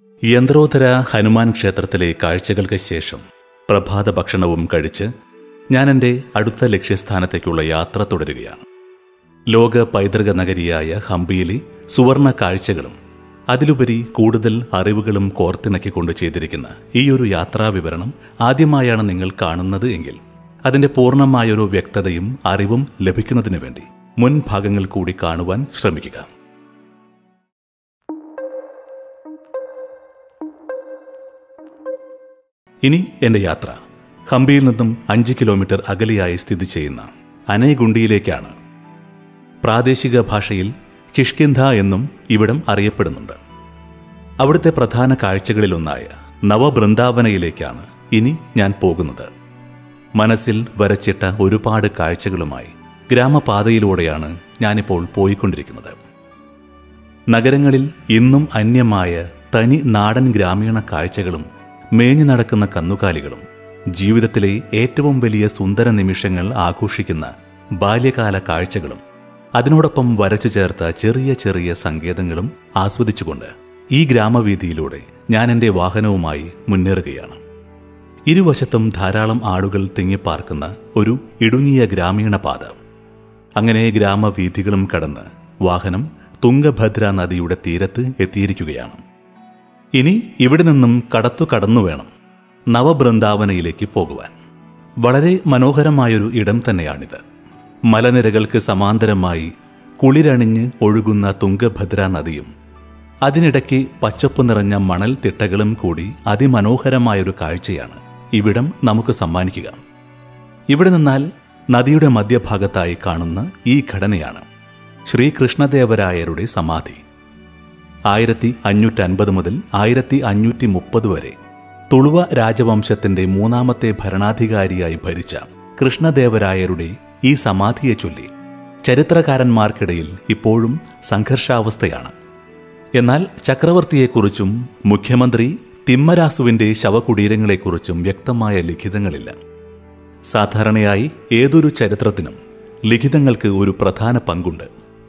യന്ത്രോധര ഹനുമാൻ ക്ഷേത്രത്തിലെ കാഴ്ചകൾക്ക് ശേഷം പ്രഭാത ഭക്ഷണവും കഴിച്ച് ഞാൻ എൻ്റെ അടുത്ത ലക്ഷ്യസ്ഥാനത്തേക്കുള്ള യാത്ര തുടരുകയാണ് ലോക പൈതൃക നഗരിയായ ഹംപിയിലെ സുവർണ കാഴ്ചകളും അതിലുപരി കൂടുതൽ അറിവുകളും കോർത്തിണക്കിക്കൊണ്ട് ചെയ്തിരിക്കുന്ന ഈ ഒരു യാത്രാ വിവരണം ആദ്യമായാണ് നിങ്ങൾ കാണുന്നത് എങ്കിൽ അതിന്റെ പൂർണ്ണമായൊരു വ്യക്തതയും അറിവും ലഭിക്കുന്നതിന് വേണ്ടി മുൻ ഭാഗങ്ങൾ കൂടി കാണുവാൻ ശ്രമിക്കുക ഇനി എന്റെ യാത്ര ഹംപിയിൽ നിന്നും അഞ്ച് കിലോമീറ്റർ അകലെയായി സ്ഥിതി ചെയ്യുന്ന അനേഗുണ്ടിയിലേക്കാണ് പ്രാദേശിക ഭാഷയിൽ കിഷ്കിന്ധ എന്നും ഇവിടം അറിയപ്പെടുന്നുണ്ട് അവിടുത്തെ പ്രധാന കാഴ്ചകളിലൊന്നായ നവബൃന്ദാവനയിലേക്കാണ് ഇനി ഞാൻ പോകുന്നത് മനസ്സിൽ വരച്ചിട്ട ഒരുപാട് കാഴ്ചകളുമായി ഗ്രാമപാതയിലൂടെയാണ് ഞാനിപ്പോൾ പോയിക്കൊണ്ടിരിക്കുന്നത് നഗരങ്ങളിൽ ഇന്നും അന്യമായ തനി നാടൻ ഗ്രാമീണ കാഴ്ചകളും മേഞ്ഞു നടക്കുന്ന കന്നുകാലികളും ജീവിതത്തിലെ ഏറ്റവും വലിയ സുന്ദര നിമിഷങ്ങൾ ആഘോഷിക്കുന്ന ബാല്യകാല കാഴ്ചകളും അതിനോടൊപ്പം വരച്ചു ചേർത്ത ചെറിയ ചെറിയ സങ്കേതങ്ങളും ആസ്വദിച്ചുകൊണ്ട് ഈ ഗ്രാമവീതിയിലൂടെ ഞാൻ എൻ്റെ വാഹനവുമായി മുന്നേറുകയാണ് ഇരുവശത്തും ധാരാളം ആളുകൾ തിങ്ങിപ്പാർക്കുന്ന ഒരു ഇടുങ്ങിയ ഗ്രാമീണ പാത അങ്ങനെ ഗ്രാമവീഥികളും കടന്ന് വാഹനം തുംഗഭദ്ര നദിയുടെ തീരത്ത് എത്തിയിരിക്കുകയാണ് ഇനി ഇവിടെ നിന്നും കടത്തു കടന്നു വേണം നവബൃന്ദാവനയിലേക്ക് പോകുവാൻ വളരെ മനോഹരമായൊരു ഇടം തന്നെയാണിത് മലനിരകൾക്ക് സമാന്തരമായി കുളിരണിഞ്ഞ് ഒഴുകുന്ന തുംഗഭദ്ര നദിയും അതിനിടയ്ക്ക് പച്ചപ്പ് നിറഞ്ഞ മണൽ തിട്ടകളും കൂടി അതിമനോഹരമായൊരു കാഴ്ചയാണ് ഇവിടം നമുക്ക് സമ്മാനിക്കുക ഇവിടെ നിന്നാൽ നദിയുടെ മധ്യഭാഗത്തായി കാണുന്ന ഈ ഘടനയാണ് ശ്രീകൃഷ്ണദേവരായരുടെ സമാധി ആയിരത്തി അഞ്ഞൂറ്റി അൻപത് മുതൽ ആയിരത്തി അഞ്ഞൂറ്റി മുപ്പത് വരെ തുളുവ രാജവംശത്തിന്റെ മൂന്നാമത്തെ ഭരണാധികാരിയായി ഭരിച്ച കൃഷ്ണദേവരായരുടെ ഈ സമാധിയെ ചൊല്ലി ചരിത്രകാരന്മാർക്കിടയിൽ ഇപ്പോഴും സംഘർഷാവസ്ഥയാണ് എന്നാൽ ചക്രവർത്തിയെക്കുറിച്ചും മുഖ്യമന്ത്രി തിമ്മരാസുവിന്റെ ശവകുടീരങ്ങളെക്കുറിച്ചും വ്യക്തമായ ലിഖിതങ്ങളില്ല സാധാരണയായി ഏതൊരു ചരിത്രത്തിനും ലിഖിതങ്ങൾക്ക് ഒരു പ്രധാന പങ്കുണ്ട്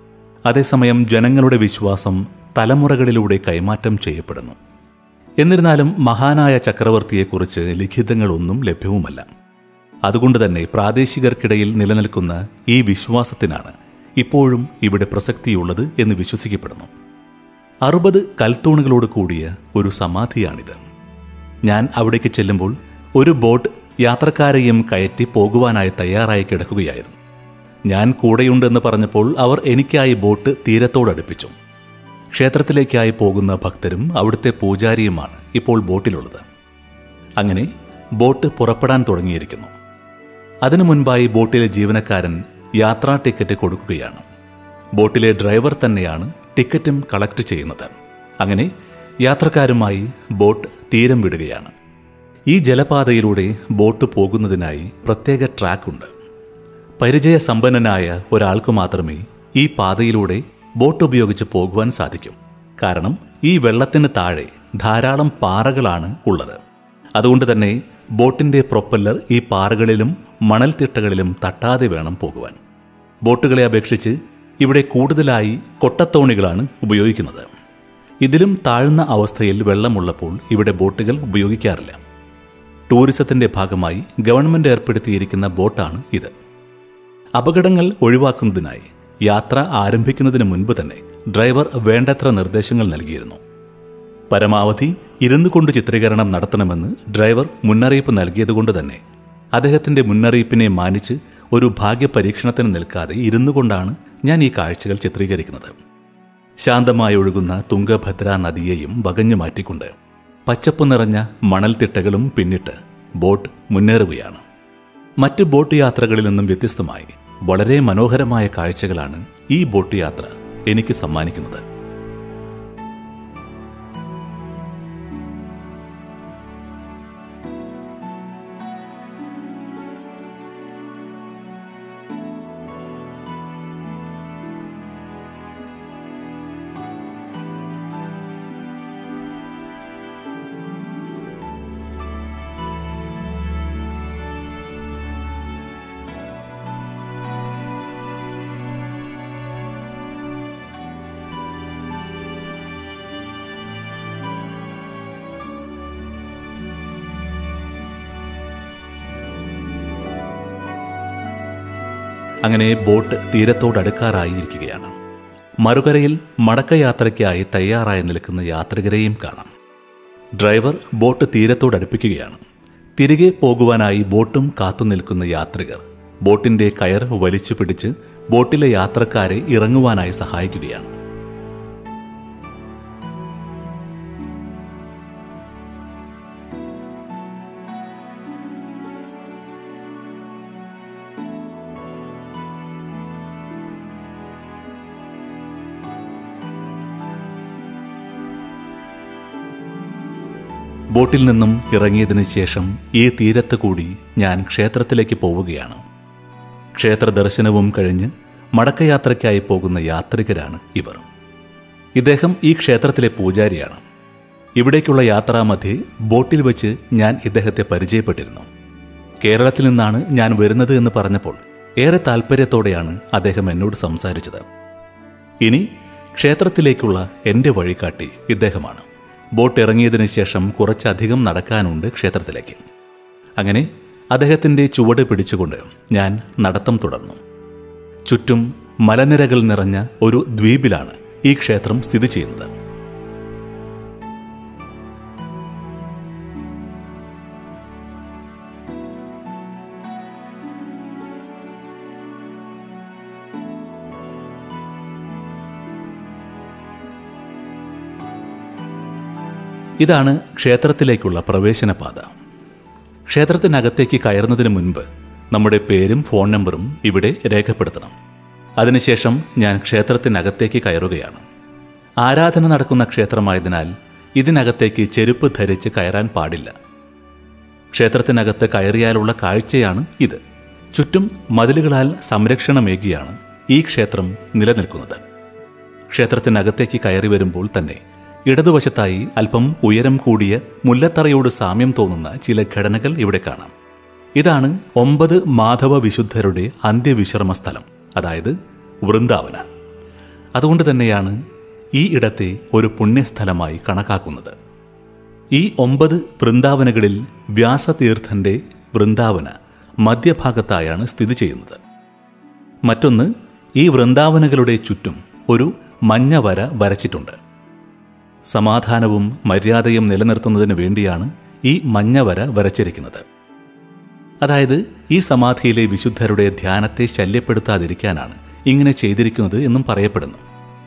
അതേസമയം ജനങ്ങളുടെ വിശ്വാസം തലമുറകളിലൂടെ കൈമാറ്റം ചെയ്യപ്പെടുന്നു എന്നിരുന്നാലും മഹാനായ ചക്രവർത്തിയെക്കുറിച്ച് ലിഖിതങ്ങളൊന്നും ലഭ്യവുമല്ല അതുകൊണ്ട് തന്നെ പ്രാദേശികർക്കിടയിൽ നിലനിൽക്കുന്ന ഈ വിശ്വാസത്തിനാണ് ഇപ്പോഴും ഇവിടെ പ്രസക്തിയുള്ളത് എന്ന് വിശ്വസിക്കപ്പെടുന്നു അറുപത് കൽത്തൂണുകളോട് കൂടിയ ഒരു സമാധിയാണിത് ഞാൻ അവിടേക്ക് ചെല്ലുമ്പോൾ ഒരു ബോട്ട് യാത്രക്കാരെയും കയറ്റി പോകുവാനായി തയ്യാറായി കിടക്കുകയായിരുന്നു ഞാൻ കൂടെയുണ്ടെന്ന് പറഞ്ഞപ്പോൾ അവർ എനിക്കായി ബോട്ട് തീരത്തോടടുപ്പിച്ചു ക്ഷേത്രത്തിലേക്കായി പോകുന്ന ഭക്തരും അവിടുത്തെ പൂജാരിയുമാണ് ഇപ്പോൾ ബോട്ടിലുള്ളത് അങ്ങനെ ബോട്ട് പുറപ്പെടാൻ തുടങ്ങിയിരിക്കുന്നു അതിനു മുൻപായി ബോട്ടിലെ ജീവനക്കാരൻ യാത്രാ ടിക്കറ്റ് കൊടുക്കുകയാണ് ബോട്ടിലെ ഡ്രൈവർ തന്നെയാണ് ടിക്കറ്റും കളക്ട് ചെയ്യുന്നത് അങ്ങനെ യാത്രക്കാരുമായി ബോട്ട് തീരം വിടുകയാണ് ഈ ജലപാതയിലൂടെ ബോട്ട് പോകുന്നതിനായി പ്രത്യേക ട്രാക്കുണ്ട് പരിചയസമ്പന്നനായ ഒരാൾക്ക് മാത്രമേ ഈ പാതയിലൂടെ ബോട്ട് ഉപയോഗിച്ച് പോകുവാൻ സാധിക്കും കാരണം ഈ വെള്ളത്തിന് താഴെ ധാരാളം പാറകളാണ് ഉള്ളത് അതുകൊണ്ട് തന്നെ ബോട്ടിന്റെ പ്രൊപ്പല്ലർ ഈ പാറകളിലും മണൽത്തിട്ടകളിലും തട്ടാതെ വേണം പോകുവാൻ ബോട്ടുകളെ അപേക്ഷിച്ച് ഇവിടെ കൂടുതലായി കൊട്ടത്തോണികളാണ് ഉപയോഗിക്കുന്നത് ഇതിലും താഴ്ന്ന അവസ്ഥയിൽ വെള്ളമുള്ളപ്പോൾ ഇവിടെ ബോട്ടുകൾ ഉപയോഗിക്കാറില്ല ടൂറിസത്തിന്റെ ഭാഗമായി ഗവൺമെന്റ് ഏർപ്പെടുത്തിയിരിക്കുന്ന ബോട്ടാണ് ഇത് അപകടങ്ങൾ ഒഴിവാക്കുന്നതിനായി യാത്ര ആരംഭിക്കുന്നതിന് മുൻപ് തന്നെ ഡ്രൈവർ വേണ്ടത്ര നിർദ്ദേശങ്ങൾ നൽകിയിരുന്നു പരമാവധി ഇരുന്നു കൊണ്ട് ചിത്രീകരണം നടത്തണമെന്ന് ഡ്രൈവർ മുന്നറിയിപ്പ് നൽകിയതുകൊണ്ട് തന്നെ അദ്ദേഹത്തിന്റെ മുന്നറിയിപ്പിനെ മാനിച്ച് ഒരു ഭാഗ്യ പരീക്ഷണത്തിന് നിൽക്കാതെ ഇരുന്നു കൊണ്ടാണ് ഞാൻ ഈ കാഴ്ചകൾ ചിത്രീകരിക്കുന്നത് ശാന്തമായി ഒഴുകുന്ന തുംഗഭദ്ര നദിയെയും വകഞ്ഞു മാറ്റിക്കൊണ്ട് പച്ചപ്പ് നിറഞ്ഞ മണൽത്തിട്ടകളും പിന്നിട്ട് ബോട്ട് മുന്നേറുകയാണ് മറ്റ് ബോട്ട് യാത്രകളിൽ നിന്നും വ്യത്യസ്തമായി വളരെ മനോഹരമായ കാഴ്ചകളാണ് ഈ ബോട്ട് യാത്ര എനിക്ക് സമ്മാനിക്കുന്നത് അങ്ങനെ ബോട്ട് തീരത്തോടടുക്കാറായി ഇരിക്കുകയാണ് മറുകരയിൽ മടക്കയാത്രയ്ക്കായി തയ്യാറായി നിൽക്കുന്ന യാത്രികരെയും കാണാം ഡ്രൈവർ ബോട്ട് തീരത്തോടടുപ്പിക്കുകയാണ് തിരികെ പോകുവാനായി ബോട്ടും കാത്തു നിൽക്കുന്ന യാത്രികർ ബോട്ടിന്റെ കയർ വലിച്ചു പിടിച്ച് ബോട്ടിലെ യാത്രക്കാരെ ഇറങ്ങുവാനായി സഹായിക്കുകയാണ് ബോട്ടിൽ നിന്നും ഇറങ്ങിയതിനു ശേഷം ഈ തീരത്ത് കൂടി ഞാൻ ക്ഷേത്രത്തിലേക്ക് പോവുകയാണ് ക്ഷേത്ര ദർശനവും കഴിഞ്ഞ് മടക്കയാത്രയ്ക്കായി പോകുന്ന യാത്രികരാണ് ഇവർ ഇദ്ദേഹം ഈ ക്ഷേത്രത്തിലെ പൂജാരിയാണ് ഇവിടേക്കുള്ള യാത്രാമധ്യേ ബോട്ടിൽ വെച്ച് ഞാൻ ഇദ്ദേഹത്തെ പരിചയപ്പെട്ടിരുന്നു കേരളത്തിൽ നിന്നാണ് ഞാൻ വരുന്നത് എന്ന് പറഞ്ഞപ്പോൾ ഏറെ താല്പര്യത്തോടെയാണ് അദ്ദേഹം എന്നോട് സംസാരിച്ചത് ഇനി ക്ഷേത്രത്തിലേക്കുള്ള എൻ്റെ വഴികാട്ടി ഇദ്ദേഹമാണ് ബോട്ട് ഇറങ്ങിയതിനു ശേഷം കുറച്ചധികം നടക്കാനുണ്ട് ക്ഷേത്രത്തിലേക്ക് അങ്ങനെ അദ്ദേഹത്തിൻ്റെ ചുവട് പിടിച്ചുകൊണ്ട് ഞാൻ നടത്തം തുടർന്നു ചുറ്റും മലനിരകൾ നിറഞ്ഞ ഒരു ദ്വീപിലാണ് ഈ ക്ഷേത്രം സ്ഥിതി ചെയ്യുന്നത് ഇതാണ് ക്ഷേത്രത്തിലേക്കുള്ള പ്രവേശനപാത ക്ഷേത്രത്തിനകത്തേക്ക് കയറുന്നതിന് മുൻപ് നമ്മുടെ പേരും ഫോൺ നമ്പറും ഇവിടെ രേഖപ്പെടുത്തണം അതിനുശേഷം ഞാൻ ക്ഷേത്രത്തിനകത്തേക്ക് കയറുകയാണ് ആരാധന നടക്കുന്ന ക്ഷേത്രമായതിനാൽ ഇതിനകത്തേക്ക് ചെരുപ്പ് ധരിച്ച് കയറാൻ പാടില്ല ക്ഷേത്രത്തിനകത്ത് കയറിയാലുള്ള കാഴ്ചയാണ് ഇത് ചുറ്റും മതിലുകളാൽ സംരക്ഷണമേകിയാണ് ഈ ക്ഷേത്രം നിലനിൽക്കുന്നത് ക്ഷേത്രത്തിനകത്തേക്ക് കയറി വരുമ്പോൾ തന്നെ ഇടതുവശത്തായി അല്പം ഉയരം കൂടിയ മുല്ലത്തറയോട് സാമ്യം തോന്നുന്ന ചില ഘടനകൾ ഇവിടെ കാണാം ഇതാണ് ഒമ്പത് മാധവ വിശുദ്ധരുടെ അന്ത്യവിശ്രമ സ്ഥലം അതായത് വൃന്ദാവന അതുകൊണ്ട് തന്നെയാണ് ഈ ഇടത്തെ ഒരു പുണ്യസ്ഥലമായി കണക്കാക്കുന്നത് ഈ ഒമ്പത് വൃന്ദാവനകളിൽ വ്യാസതീർത്ഥന്റെ വൃന്ദാവന മധ്യഭാഗത്തായാണ് സ്ഥിതി ചെയ്യുന്നത് മറ്റൊന്ന് ഈ വൃന്ദാവനകളുടെ ചുറ്റും ഒരു മഞ്ഞ വര വരച്ചിട്ടുണ്ട് സമാധാനവും മര്യാദയും നിലനിർത്തുന്നതിന് വേണ്ടിയാണ് ഈ മഞ്ഞ വര വരച്ചിരിക്കുന്നത് അതായത് ഈ സമാധിയിലെ വിശുദ്ധരുടെ ധ്യാനത്തെ ശല്യപ്പെടുത്താതിരിക്കാനാണ് ഇങ്ങനെ ചെയ്തിരിക്കുന്നത് എന്നും പറയപ്പെടുന്നു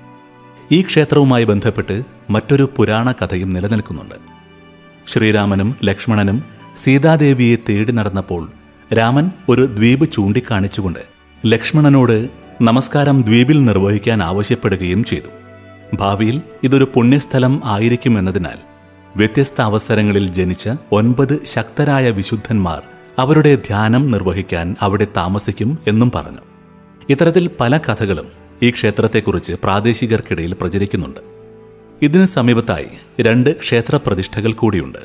ഈ ക്ഷേത്രവുമായി ബന്ധപ്പെട്ട് മറ്റൊരു പുരാണ കഥയും നിലനിൽക്കുന്നുണ്ട് ശ്രീരാമനും ലക്ഷ്മണനും സീതാദേവിയെ തേടി നടന്നപ്പോൾ രാമൻ ഒരു ദ്വീപ് ചൂണ്ടിക്കാണിച്ചുകൊണ്ട് ലക്ഷ്മണനോട് നമസ്കാരം ദ്വീപിൽ നിർവഹിക്കാൻ ആവശ്യപ്പെടുകയും ചെയ്തു ഭാവിയിൽ ഇതൊരു പുണ്യസ്ഥലം ആയിരിക്കുമെന്നതിനാൽ വ്യത്യസ്ത അവസരങ്ങളിൽ ജനിച്ച ഒൻപത് ശക്തരായ വിശുദ്ധന്മാർ അവരുടെ ധ്യാനം നിർവഹിക്കാൻ അവിടെ താമസിക്കും എന്നും പറഞ്ഞു ഇത്തരത്തിൽ പല കഥകളും ഈ ക്ഷേത്രത്തെക്കുറിച്ച് പ്രാദേശികർക്കിടയിൽ പ്രചരിക്കുന്നുണ്ട് ഇതിന് സമീപത്തായി രണ്ട് ക്ഷേത്ര പ്രതിഷ്ഠകൾ കൂടിയുണ്ട്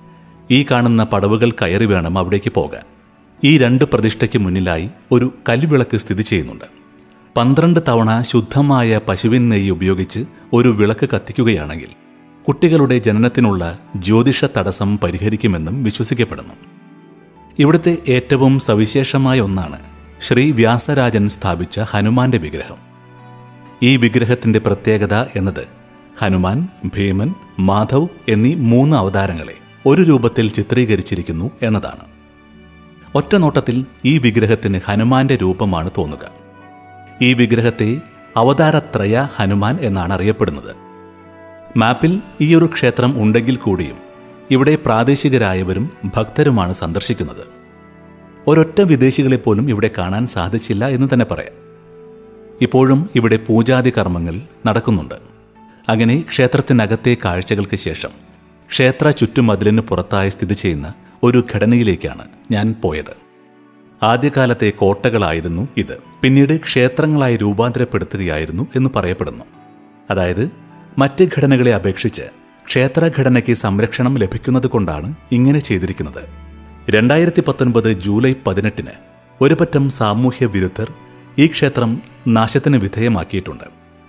ഈ കാണുന്ന പടവുകൾ കയറി വേണം അവിടേക്ക് പോകാൻ ഈ രണ്ട് പ്രതിഷ്ഠയ്ക്ക് മുന്നിലായി ഒരു കൽവിളക്ക് സ്ഥിതി ചെയ്യുന്നുണ്ട് പന്ത്രണ്ട് തവണ ശുദ്ധമായ പശുവിൻ നെയ്യ് ഉപയോഗിച്ച് ഒരു വിളക്ക് കത്തിക്കുകയാണെങ്കിൽ കുട്ടികളുടെ ജനനത്തിനുള്ള ജ്യോതിഷ തടസ്സം പരിഹരിക്കുമെന്നും വിശ്വസിക്കപ്പെടുന്നു ഇവിടുത്തെ ഏറ്റവും സവിശേഷമായ ഒന്നാണ് ശ്രീ വ്യാസരാജൻ സ്ഥാപിച്ച ഹനുമാന്റെ വിഗ്രഹം ഈ വിഗ്രഹത്തിന്റെ പ്രത്യേകത എന്നത് ഹനുമാൻ ഭീമൻ മാധവ് എന്നീ മൂന്ന് അവതാരങ്ങളെ ഒരു രൂപത്തിൽ ചിത്രീകരിച്ചിരിക്കുന്നു എന്നതാണ് ഒറ്റ നോട്ടത്തിൽ ഈ വിഗ്രഹത്തിന് ഹനുമാന്റെ രൂപമാണ് തോന്നുക ഈ വിഗ്രഹത്തെ അവതാരത്രയ ഹനുമാൻ എന്നാണ് അറിയപ്പെടുന്നത് മാപ്പിൽ ഈയൊരു ക്ഷേത്രം ഉണ്ടെങ്കിൽ കൂടിയും ഇവിടെ പ്രാദേശികരായവരും ഭക്തരുമാണ് സന്ദർശിക്കുന്നത് ഒരൊറ്റ വിദേശികളെ പോലും ഇവിടെ കാണാൻ സാധിച്ചില്ല എന്ന് തന്നെ പറയാം ഇപ്പോഴും ഇവിടെ പൂജാതി കർമ്മങ്ങൾ നടക്കുന്നുണ്ട് അങ്ങനെ ക്ഷേത്രത്തിനകത്തെ കാഴ്ചകൾക്ക് ശേഷം ക്ഷേത്ര ചുറ്റുമതിലിന് പുറത്തായി സ്ഥിതി ചെയ്യുന്ന ഒരു ഘടനയിലേക്കാണ് ഞാൻ പോയത് ആദ്യകാലത്തെ കോട്ടകളായിരുന്നു ഇത് പിന്നീട് ക്ഷേത്രങ്ങളായി രൂപാന്തരപ്പെടുത്തുകയായിരുന്നു എന്ന് പറയപ്പെടുന്നു അതായത് മറ്റ് ഘടനകളെ അപേക്ഷിച്ച് ക്ഷേത്രഘടനയ്ക്ക് സംരക്ഷണം ലഭിക്കുന്നത് കൊണ്ടാണ് ഇങ്ങനെ ചെയ്തിരിക്കുന്നത് രണ്ടായിരത്തി പത്തൊൻപത് ജൂലൈ പതിനെട്ടിന് ഒരു പറ്റം സാമൂഹ്യ വിരുദ്ധർ ഈ ക്ഷേത്രം നാശത്തിന് വിധേയമാക്കിയിട്ടുണ്ട്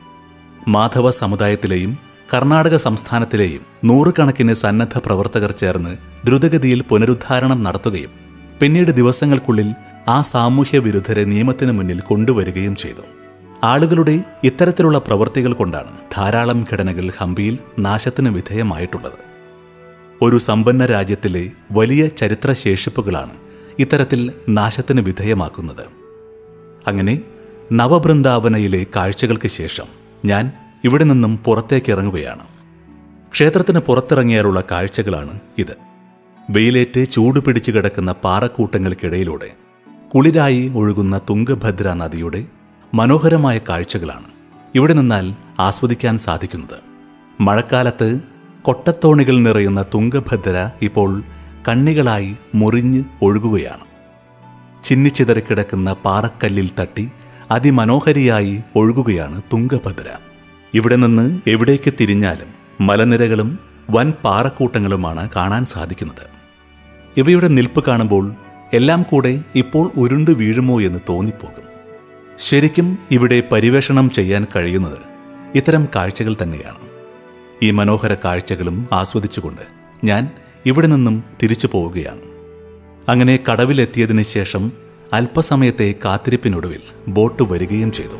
മാധവ സമുദായത്തിലെയും കർണാടക സംസ്ഥാനത്തിലെയും നൂറുകണക്കിന് സന്നദ്ധ പ്രവർത്തകർ ചേർന്ന് ദ്രുതഗതിയിൽ പുനരുദ്ധാരണം നടത്തുകയും പിന്നീട് ദിവസങ്ങൾക്കുള്ളിൽ ആ സാമൂഹ്യ വിരുദ്ധരെ നിയമത്തിന് മുന്നിൽ കൊണ്ടുവരികയും ചെയ്തു ആളുകളുടെ ഇത്തരത്തിലുള്ള പ്രവൃത്തികൾ കൊണ്ടാണ് ധാരാളം ഘടനകൾ ഹംപിയിൽ നാശത്തിന് വിധേയമായിട്ടുള്ളത് ഒരു സമ്പന്ന രാജ്യത്തിലെ വലിയ ചരിത്രശേഷിപ്പുകളാണ് ഇത്തരത്തിൽ നാശത്തിന് വിധേയമാക്കുന്നത് അങ്ങനെ നവബൃന്ദാവനയിലെ കാഴ്ചകൾക്ക് ശേഷം ഞാൻ ഇവിടെ നിന്നും പുറത്തേക്ക് ഇറങ്ങുകയാണ് ക്ഷേത്രത്തിന് പുറത്തിറങ്ങിയാലുള്ള കാഴ്ചകളാണ് ഇത് വെയിലേറ്റ് ചൂട് പിടിച്ചു കിടക്കുന്ന പാറക്കൂട്ടങ്ങൾക്കിടയിലൂടെ കുളിരായി ഒഴുകുന്ന തുംഗഭദ്ര നദിയുടെ മനോഹരമായ കാഴ്ചകളാണ് ഇവിടെ നിന്നാൽ ആസ്വദിക്കാൻ സാധിക്കുന്നത് മഴക്കാലത്ത് കൊട്ടത്തോണികൾ നിറയുന്ന തുംഗഭദ്ര ഇപ്പോൾ കണ്ണികളായി മുറിഞ്ഞ് ഒഴുകുകയാണ് ചിന്നിച്ചിതറിക്കിടക്കുന്ന പാറക്കല്ലിൽ തട്ടി അതിമനോഹരിയായി ഒഴുകുകയാണ് തുംഗഭദ്ര ഇവിടെ നിന്ന് എവിടേക്ക് തിരിഞ്ഞാലും മലനിരകളും വൻ പാറക്കൂട്ടങ്ങളുമാണ് കാണാൻ സാധിക്കുന്നത് ഇവയുടെ നിൽപ്പ് കാണുമ്പോൾ എല്ലാം കൂടെ ഇപ്പോൾ ഉരുണ്ടു വീഴുമോ എന്ന് തോന്നിപ്പോകും ശരിക്കും ഇവിടെ പരിവേഷണം ചെയ്യാൻ കഴിയുന്നത് ഇത്തരം കാഴ്ചകൾ തന്നെയാണ് ഈ മനോഹര കാഴ്ചകളും ആസ്വദിച്ചുകൊണ്ട് ഞാൻ ഇവിടെ നിന്നും തിരിച്ചു പോവുകയാണ് അങ്ങനെ കടവിലെത്തിയതിനു ശേഷം അല്പസമയത്തെ കാത്തിരിപ്പിനൊടുവിൽ ബോട്ട് വരികയും ചെയ്തു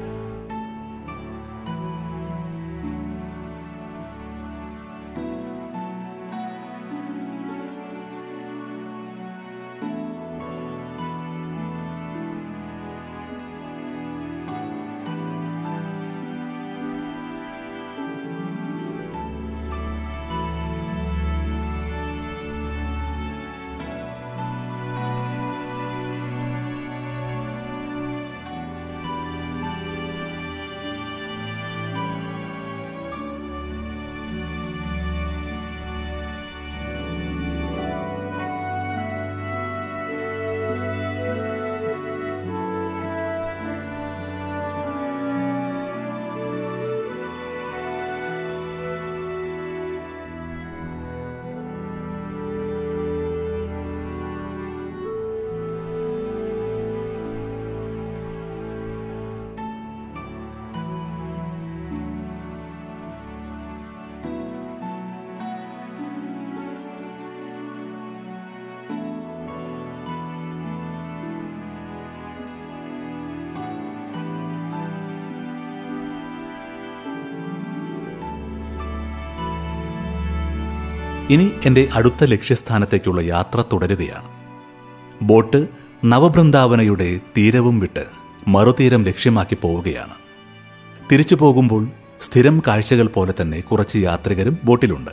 ഇനി എൻ്റെ അടുത്ത ലക്ഷ്യസ്ഥാനത്തേക്കുള്ള യാത്ര തുടരുകയാണ് ബോട്ട് നവബൃന്ദാവനയുടെ തീരവും വിട്ട് മറുതീരം ലക്ഷ്യമാക്കി പോവുകയാണ് തിരിച്ചു പോകുമ്പോൾ സ്ഥിരം കാഴ്ചകൾ പോലെ തന്നെ കുറച്ച് യാത്രികരും ബോട്ടിലുണ്ട്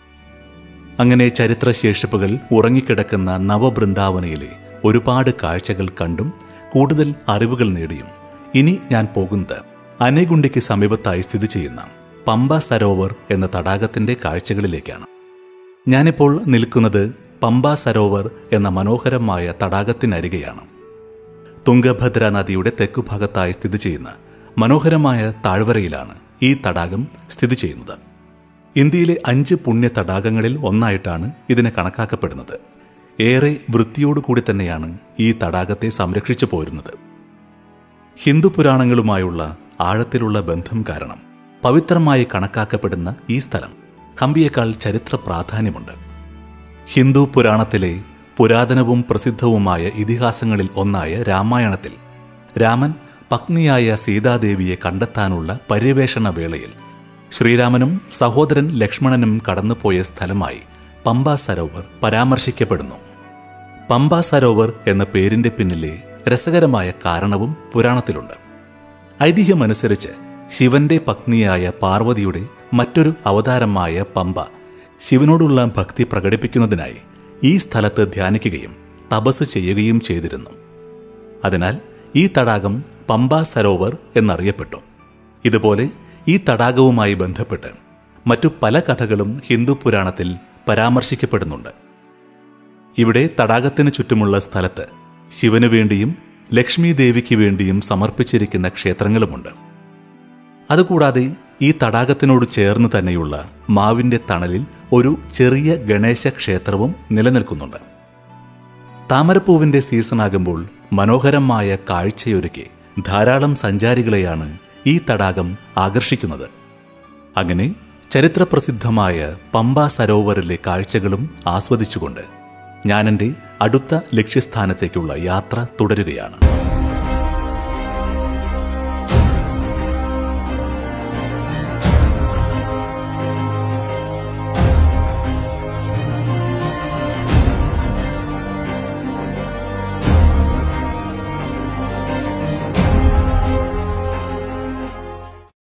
അങ്ങനെ ചരിത്രശേഷിപ്പുകൾ ഉറങ്ങിക്കിടക്കുന്ന നവബൃന്ദാവനയിലെ ഒരുപാട് കാഴ്ചകൾ കണ്ടും കൂടുതൽ അറിവുകൾ നേടിയും ഇനി ഞാൻ പോകുന്നത് അനേഗുണ്ടിക്ക് സമീപത്തായി സ്ഥിതി ചെയ്യുന്ന പമ്പ സരോവർ എന്ന തടാകത്തിന്റെ കാഴ്ചകളിലേക്കാണ് ഞാനിപ്പോൾ നിൽക്കുന്നത് പമ്പ സരോവർ എന്ന മനോഹരമായ തടാകത്തിനരികെയാണ് തുംഗഭദ്ര നദിയുടെ തെക്കുഭാഗത്തായി സ്ഥിതി ചെയ്യുന്ന മനോഹരമായ താഴ്വരയിലാണ് ഈ തടാകം സ്ഥിതി ചെയ്യുന്നത് ഇന്ത്യയിലെ അഞ്ച് പുണ്യ തടാകങ്ങളിൽ ഒന്നായിട്ടാണ് ഇതിനെ കണക്കാക്കപ്പെടുന്നത് ഏറെ വൃത്തിയോടുകൂടി തന്നെയാണ് ഈ തടാകത്തെ സംരക്ഷിച്ചു പോരുന്നത് ഹിന്ദു പുരാണങ്ങളുമായുള്ള ആഴത്തിലുള്ള ബന്ധം കാരണം പവിത്രമായി കണക്കാക്കപ്പെടുന്ന ഈ സ്ഥലം ഹംപിയേക്കാൾ ചരിത്ര പ്രാധാന്യമുണ്ട് ഹിന്ദു പുരാണത്തിലെ പുരാതനവും പ്രസിദ്ധവുമായ ഇതിഹാസങ്ങളിൽ ഒന്നായ രാമായണത്തിൽ രാമൻ പത്നിയായ സീതാദേവിയെ കണ്ടെത്താനുള്ള പര്യവേഷണ വേളയിൽ ശ്രീരാമനും സഹോദരൻ ലക്ഷ്മണനും കടന്നുപോയ സ്ഥലമായി പമ്പ സരോവർ പരാമർശിക്കപ്പെടുന്നു പമ്പ സരോവർ എന്ന പേരിന്റെ പിന്നിലെ രസകരമായ കാരണവും പുരാണത്തിലുണ്ട് ഐതിഹ്യമനുസരിച്ച് ശിവന്റെ പത്നിയായ പാർവതിയുടെ മറ്റൊരു അവതാരമായ പമ്പ ശിവനോടുള്ള ഭക്തി പ്രകടിപ്പിക്കുന്നതിനായി ഈ സ്ഥലത്ത് ധ്യാനിക്കുകയും തപസ് ചെയ്യുകയും ചെയ്തിരുന്നു അതിനാൽ ഈ തടാകം പമ്പ സരോവർ എന്നറിയപ്പെട്ടു ഇതുപോലെ ഈ തടാകവുമായി ബന്ധപ്പെട്ട് മറ്റു പല കഥകളും ഹിന്ദു പുരാണത്തിൽ പരാമർശിക്കപ്പെടുന്നുണ്ട് ഇവിടെ തടാകത്തിന് ചുറ്റുമുള്ള സ്ഥലത്ത് ശിവന് വേണ്ടിയും ലക്ഷ്മി ദേവിക്ക് വേണ്ടിയും സമർപ്പിച്ചിരിക്കുന്ന ക്ഷേത്രങ്ങളുമുണ്ട് അതുകൂടാതെ ഈ തടാകത്തിനോട് ചേർന്ന് തന്നെയുള്ള മാവിന്റെ തണലിൽ ഒരു ചെറിയ ഗണേശ ക്ഷേത്രവും നിലനിൽക്കുന്നുണ്ട് താമരപ്പൂവിന്റെ സീസണാകുമ്പോൾ മനോഹരമായ കാഴ്ചയൊരുക്കി ധാരാളം സഞ്ചാരികളെയാണ് ഈ തടാകം ആകർഷിക്കുന്നത് അങ്ങനെ ചരിത്രപ്രസിദ്ധമായ പമ്പ സരോവറിലെ കാഴ്ചകളും ആസ്വദിച്ചുകൊണ്ട് ഞാൻ എൻ്റെ അടുത്ത ലക്ഷ്യസ്ഥാനത്തേക്കുള്ള യാത്ര തുടരുകയാണ്